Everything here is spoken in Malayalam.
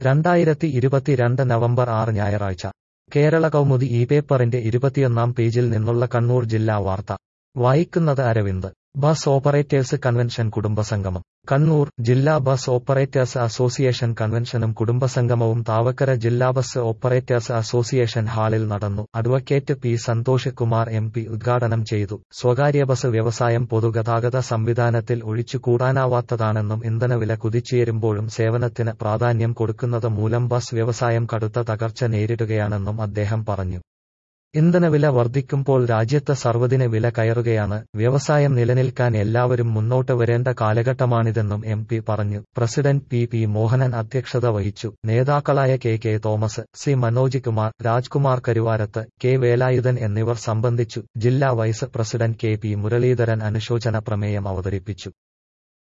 രണ്ടായിരത്തി ഇരുപത്തിരണ്ട് നവംബർ ആറ് ഞായറാഴ്ച കേരള കൗമുദി ഈ പേപ്പറിന്റെ ഇരുപത്തിയൊന്നാം പേജിൽ നിന്നുള്ള കണ്ണൂർ ജില്ലാ വാർത്ത വായിക്കുന്നത് അരവിന്ദ് ബസ് ഓപ്പറേറ്റേഴ്സ് കൺവെൻഷൻ കുടുംബസംഗമം കണ്ണൂർ ജില്ലാ ബസ് ഓപ്പറേറ്റേഴ്സ് അസോസിയേഷൻ കൺവെൻഷനും കുടുംബസംഗമവും താവക്കര ജില്ലാ ബസ് ഓപ്പറേറ്റേഴ്സ് അസോസിയേഷൻ ഹാളിൽ നടന്നു advocate P Santhosh Kumar M P ഉദ്ഘാടനം ചെയ്തു സ്വകാര്യ ബസ് വ്യവസായം പൊതുഗതാഗത സംവിധാനത്തിൽ ഒഴിച്ചുകൂടാനാവാത്തതാണെന്നും ഇന്ധനവില കുതിച്ചുയരുമ്പോഴും സേവനത്തിന് പ്രാധാന്യം കൊടുക്കുന്നത് മൂലം ബസ് വ്യവസായം കടുത്ത തകർച്ച നേരിടുകയാണെന്നും അദ്ദേഹം പറഞ്ഞു ഇന്ധനവില വർദ്ധിക്കുമ്പോൾ രാജ്യത്ത് സർവ്വതിന് വില കയറുകയാണ് വ്യവസായം നിലനിൽക്കാൻ എല്ലാവരും മുന്നോട്ട് വരേണ്ട കാലഘട്ടമാണിതെന്നും എം പി പറഞ്ഞു പ്രസിഡന്റ് പി പി മോഹനൻ അധ്യക്ഷത വഹിച്ചു നേതാക്കളായ K K Thomas C Manoj Kumar Rajkumar Karuvarath K Velayudhan എന്നിവർ സംബന്ധിച്ചു ജില്ലാ vice president K P Muraleedharan അനുശോചന പ്രമേയം അവതരിപ്പിച്ചു